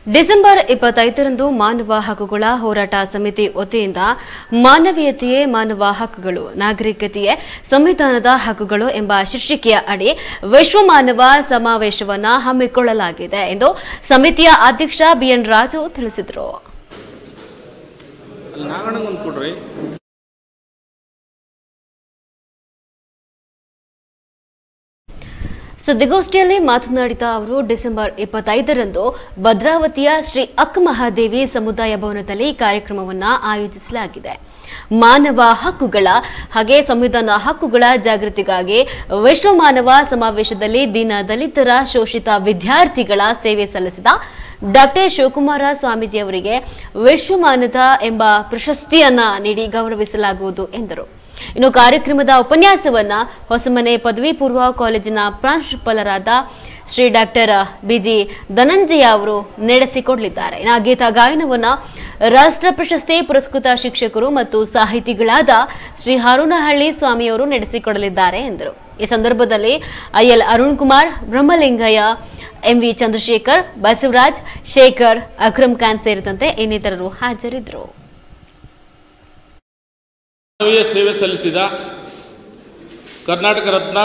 December ಇಪ್ಪತ್ತೈದರಂದು ಮಾನವ ಹಕ್ಕುಗಳ ಹೋರಾಟ ಸಮಿತಿ ವತಿಯಿಂದ ಮಾನವೀಯತೆಯೇ ಮಾನವ ಹಕ್ಕುಗಳು ನಾಗರಿಕತೆಯೇ ಸಂವಿಧಾನದ ಹಕ್ಕುಗಳು ಎಂಬ ಶೀರ್ಷಿಕೆಯ ಅಡಿ ವಿಶ್ವ ಮಾನವ ಸಮಾವೇಶವನ್ನು ಹಮ್ಮಿಕೊಳ್ಳಲಾಗಿದೆ ಎಂದು ಸಮಿತಿಯ ಅಧ್ಯಕ್ಷ ಬಿಎನ್ ರಾಜು ತಿಳಿಸಿದರು ಅಲ್ಲಿ ನಾಗಣ್ಣಂಗೊಂದು ಕೊಡ್ರಿ ಸುದ್ದಿಗೋಷ್ಠಿಯಲ್ಲಿ ಮಾತನಾಡಿದ ಅವರು ಡಿಸೆಂಬರ್ ಇಪ್ಪತ್ತೈದರಂದು ಭದ್ರಾವತಿಯ ಶ್ರೀ ಅಕ್ಕ ಮಹಾದೇವಿ ಸಮುದಾಯ ಭವನದಲ್ಲಿ ಕಾರ್ಯಕ್ರಮವನ್ನು ಆಯೋಜಿಸಲಾಗಿದೆ ಮಾನವ ಹಕ್ಕುಗಳ ಹಾಗೆ ಸಂವಿಧಾನ ಹಕ್ಕುಗಳ ಜಾಗೃತಿಗಾಗಿ ವಿಶ್ವ ಮಾನವ ಸಮಾವೇಶದಲ್ಲಿ ದೀನ ದಲಿತರ ಶೋಷಿತ ವಿದ್ಯಾರ್ಥಿಗಳ ಸೇವೆ ಸಲ್ಲಿಸಿದ ಡಾಕ್ಟರ್ ಶಿವಕುಮಾರ ಸ್ವಾಮೀಜಿ ಅವರಿಗೆ ವಿಶ್ವಮಾನದ ಎಂಬ ಪ್ರಶಸ್ತಿಯನ್ನ ನೀಡಿ ಗೌರವಿಸಲಾಗುವುದು ಎಂದರು ಇನ್ನು ಕಾರ್ಯಕ್ರಮದ ಉಪನ್ಯಾಸವನ್ನ ಹೊಸಮನೆ ಪದವಿ ಪೂರ್ವ ಕಾಲೇಜಿನ ಪ್ರಾಂಶುಪಾಲರಾದ ಶ್ರೀ ಡಾಕ್ಟರ್ ಬಿಜಿ ಧನಂಜಯ ಅವರು ನಡೆಸಿಕೊಡಲಿದ್ದಾರೆ ಇನ್ನು ಗೀತ ಗಾಯನವನ್ನ ರಾಷ್ಟ್ರ ಪ್ರಶಸ್ತಿ ಪುರಸ್ಕೃತ ಶಿಕ್ಷಕರು ಮತ್ತು ಸಾಹಿತಿಗಳಾದ ಶ್ರೀ ಹಾರೂನಹಳ್ಳಿ ಸ್ವಾಮಿಯವರು ನಡೆಸಿಕೊಡಲಿದ್ದಾರೆ ಎಂದರು ಈ ಸಂದರ್ಭದಲ್ಲಿ ಐಎಲ್ ಅರುಣ್ ಕುಮಾರ್ ಬ್ರಹ್ಮಲಿಂಗಯ್ಯ ಎಂವಿ ಚಂದ್ರಶೇಖರ್ ಬಸವರಾಜ್ ಶೇಖರ್ ಅಕ್ರಮ್ ಖಾನ್ ಸೇರಿದಂತೆ ಇನ್ನಿತರರು ಹಾಜರಿದ್ದರು ಮಾನವೀಯ ಸೇವೆ ಸಲ್ಲಿಸಿದ ಕರ್ನಾಟಕ ರತ್ನ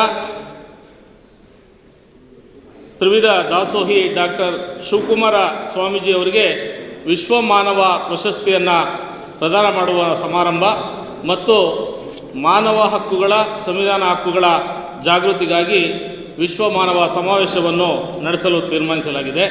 ತ್ರಿವಿಧ ದಾಸೋಹಿ ಡಾಕ್ಟರ್ ಶಿವಕುಮಾರ ಸ್ವಾಮೀಜಿ ಅವರಿಗೆ ವಿಶ್ವ ಮಾನವ ಪ್ರಶಸ್ತಿಯನ್ನು ಪ್ರದಾನ ಮಾಡುವ ಸಮಾರಂಭ ಮತ್ತು ಮಾನವ ಹಕ್ಕುಗಳ ಸಂವಿಧಾನ ಹಕ್ಕುಗಳ ಜಾಗೃತಿಗಾಗಿ ವಿಶ್ವ ಮಾನವ ಸಮಾವೇಶವನ್ನು ನಡೆಸಲು ತೀರ್ಮಾನಿಸಲಾಗಿದೆ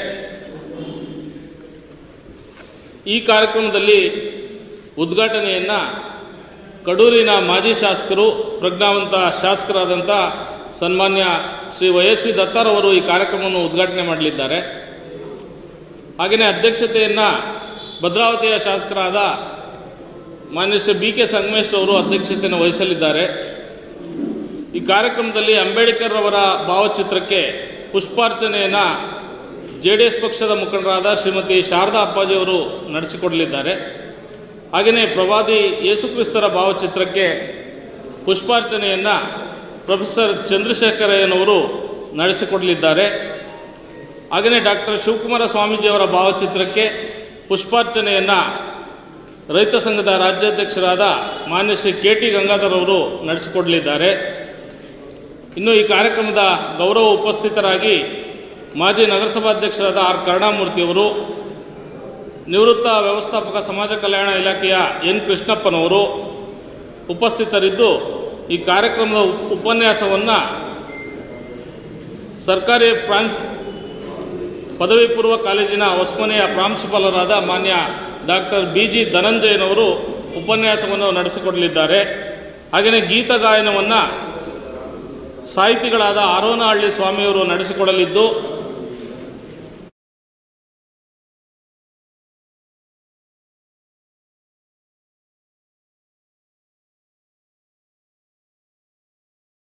ಈ ಕಾರ್ಯಕ್ರಮದಲ್ಲಿ ಉದ್ಘಾಟನೆಯನ್ನು ಕಡೂರಿನ ಮಾಜಿ ಶಾಸಕರು ಪ್ರಜ್ಞಾವಂತ ಶಾಸಕರಾದಂಥ ಸನ್ಮಾನ್ಯ ಶ್ರೀ ವೈ ಎಸ್ ವಿ ದತ್ತಾರವರು ಈ ಕಾರ್ಯಕ್ರಮವನ್ನು ಉದ್ಘಾಟನೆ ಮಾಡಲಿದ್ದಾರೆ ಹಾಗೆಯೇ ಅಧ್ಯಕ್ಷತೆಯನ್ನು ಭದ್ರಾವತಿಯ ಶಾಸಕರಾದ ಮಾನ್ಯ ಶ್ರೀ ಬಿ ಕೆ ಸಂಗಮೇಶ್ ಅವರು ಅಧ್ಯಕ್ಷತೆಯನ್ನು ವಹಿಸಲಿದ್ದಾರೆ ಈ ಕಾರ್ಯಕ್ರಮದಲ್ಲಿ ಅಂಬೇಡ್ಕರ್ ಅವರ ಭಾವಚಿತ್ರಕ್ಕೆ ಪುಷ್ಪಾರ್ಚನೆಯನ್ನು ಜೆ ಡಿ ಎಸ್ ಪಕ್ಷದ ಮುಖಂಡರಾದ ಶ್ರೀಮತಿ ಶಾರದಾ ಅಪ್ಪಾಜಿಯವರು ನಡೆಸಿಕೊಡಲಿದ್ದಾರೆ ಹಾಗೆಯೇ ಪ್ರವಾದಿ ಯೇಸುಕ್ರಿಸ್ತರ ಭಾವಚಿತ್ರಕ್ಕೆ ಪುಷ್ಪಾರ್ಚನೆಯನ್ನು ಪ್ರೊಫೆಸರ್ ಚಂದ್ರಶೇಖರಯ್ಯನವರು ನಡೆಸಿಕೊಡಲಿದ್ದಾರೆ ಹಾಗೆಯೇ ಡಾಕ್ಟರ್ ಶಿವಕುಮಾರ ಸ್ವಾಮೀಜಿಯವರ ಭಾವಚಿತ್ರಕ್ಕೆ ಪುಷ್ಪಾರ್ಚನೆಯನ್ನು ರೈತ ಸಂಘದ ರಾಜ್ಯಾಧ್ಯಕ್ಷರಾದ ಮಾನ್ಯ ಶ್ರೀ ಕೆ ಟಿ ಗಂಗಾಧರ್ ಅವರು ನಡೆಸಿಕೊಡಲಿದ್ದಾರೆ ಇನ್ನು ಈ ಕಾರ್ಯಕ್ರಮದ ಗೌರವ ಉಪಸ್ಥಿತರಾಗಿ ಮಾಜಿ ನಗರಸಭಾಧ್ಯಕ್ಷರಾದ ಆರ್ ಕರುಣಾಮೂರ್ತಿಯವರು ನಿವೃತ್ತ ವ್ಯವಸ್ಥಾಪಕ ಸಮಾಜ ಕಲ್ಯಾಣ ಇಲಾಖೆಯ ಎನ್ ಕೃಷ್ಣಪ್ಪನವರು ಉಪಸ್ಥಿತರಿದ್ದು ಈ ಕಾರ್ಯಕ್ರಮದ ಉಪ್- ಉಪನ್ಯಾಸವನ್ನು ಸರ್ಕಾರಿ ಪ್ರಾಂ ಪದವಿ ಪೂರ್ವ ಕಾಲೇಜಿನ ಹೊಸಮನೆಯ ಪ್ರಾಂಶುಪಾಲರಾದ ಮಾನ್ಯ ಡಾಕ್ಟರ್ ಬಿ ಜಿ ಧನಂಜಯನವರು ಉಪನ್ಯಾಸವನ್ನು ನಡೆಸಿಕೊಡಲಿದ್ದಾರೆ ಹಾಗೆಯೇ ಗೀತ ಗಾಯನವನ್ನು ಸಾಹಿತಿಗಳಾದ ಆರೋನಹಳ್ಳಿ ಸ್ವಾಮಿಯವರು ನಡೆಸಿಕೊಡಲಿದ್ದು